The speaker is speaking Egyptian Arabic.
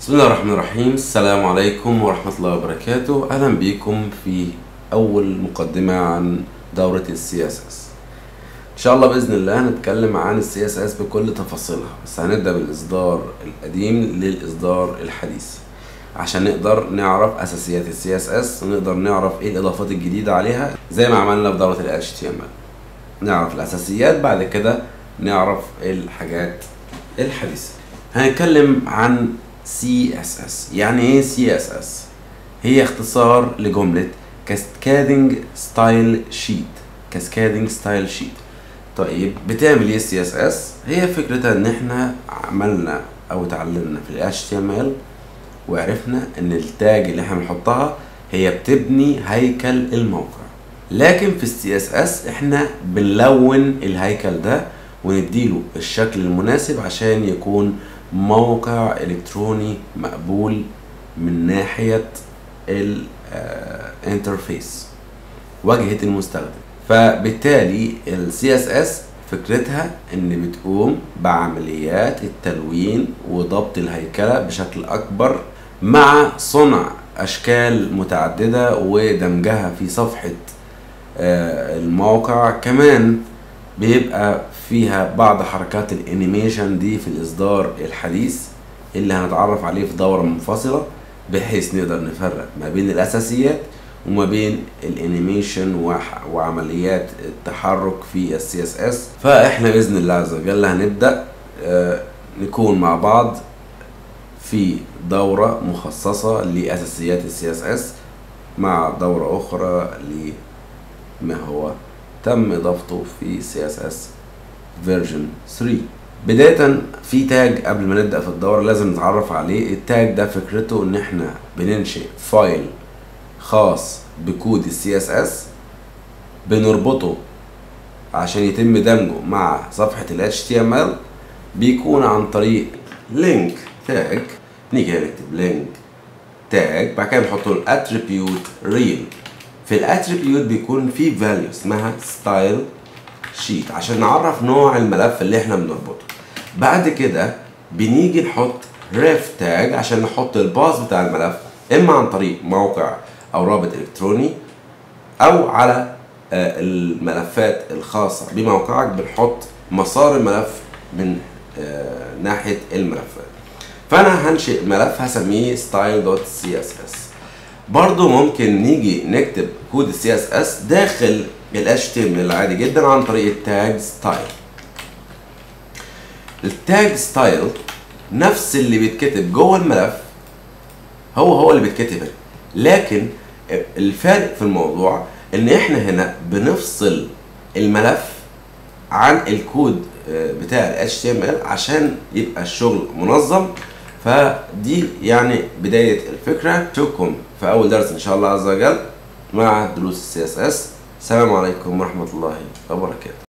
بسم الله الرحمن الرحيم السلام عليكم ورحمة الله وبركاته أهلا بكم في أول مقدمة عن دورة ال CSS إن شاء الله بإذن الله هنتكلم عن ال CSS بكل تفاصيلها بس هنبدأ بالإصدار القديم للإصدار الحديث عشان نقدر نعرف أساسيات ال CSS ونقدر نعرف إيه الإضافات الجديدة عليها زي ما عملنا في دورة ال HTML نعرف الأساسيات بعد كده نعرف الحاجات الحديثة هنتكلم عن CSS يعني ايه CSS هي اختصار لجملة Cascading Style Sheet Cascading Style Sheet طيب بتعمل ايه CSS هي فكرتها ان احنا عملنا او اتعلمنا في ال HTML وعرفنا ان التاج اللي احنا بنحطها هي بتبني هيكل الموقع لكن في ال CSS احنا بنلون الهيكل ده ونديله الشكل المناسب عشان يكون موقع الكتروني مقبول من ناحيه الانترفيس واجهه المستخدم فبالتالي ال CSS فكرتها ان بتقوم بعمليات التلوين وضبط الهيكله بشكل اكبر مع صنع اشكال متعدده ودمجها في صفحه الموقع كمان بيبقى فيها بعض حركات الانيميشن دي في الاصدار الحديث اللي هنتعرف عليه في دورة منفصلة بحيث نقدر نفرق ما بين الاساسيات وما بين الانيميشن وعمليات التحرك في السي اس اس فاحنا باذن الله عز وجل هنبدا نكون مع بعض في دورة مخصصة لأساسيات السي اس اس مع دورة أخرى لما هو تم إضافته في CSS فيرجن 3 بداية في تاج قبل ما نبدأ في الدورة لازم نتعرف عليه التاج ده فكرته ان احنا بننشئ فايل خاص بكود ال CSS بنربطه عشان يتم دمجه مع صفحة ال HTML بيكون عن طريق لينك تاج نيجي نكتب لينك تاج بعد كده نحط له الاتريبيوت ريل في الاتريبيوت بيكون في فاليو اسمها ستايل شيت عشان نعرف نوع الملف اللي احنا بنربطه بعد كده بنيجي نحط ريف تاج عشان نحط الباص بتاع الملف اما عن طريق موقع او رابط الكتروني او على الملفات الخاصة بموقعك بنحط مسار الملف من ناحية الملفات فانا هنشئ ملف هسميه style.css برضو ممكن نيجي نكتب كود ال CSS داخل ال HTML العادي جدا عن طريق التاج ستايل التاج ستايل نفس اللي بيتكتب جوه الملف هو هو اللي بيتكتب هنا لكن الفرق في الموضوع ان احنا هنا بنفصل الملف عن الكود بتاع ال HTML عشان يبقى الشغل منظم فدي يعني بداية الفكرة أشوفكم في أول درس إن شاء الله عز وجل مع دروس السي اس اس السلام عليكم ورحمة الله وبركاته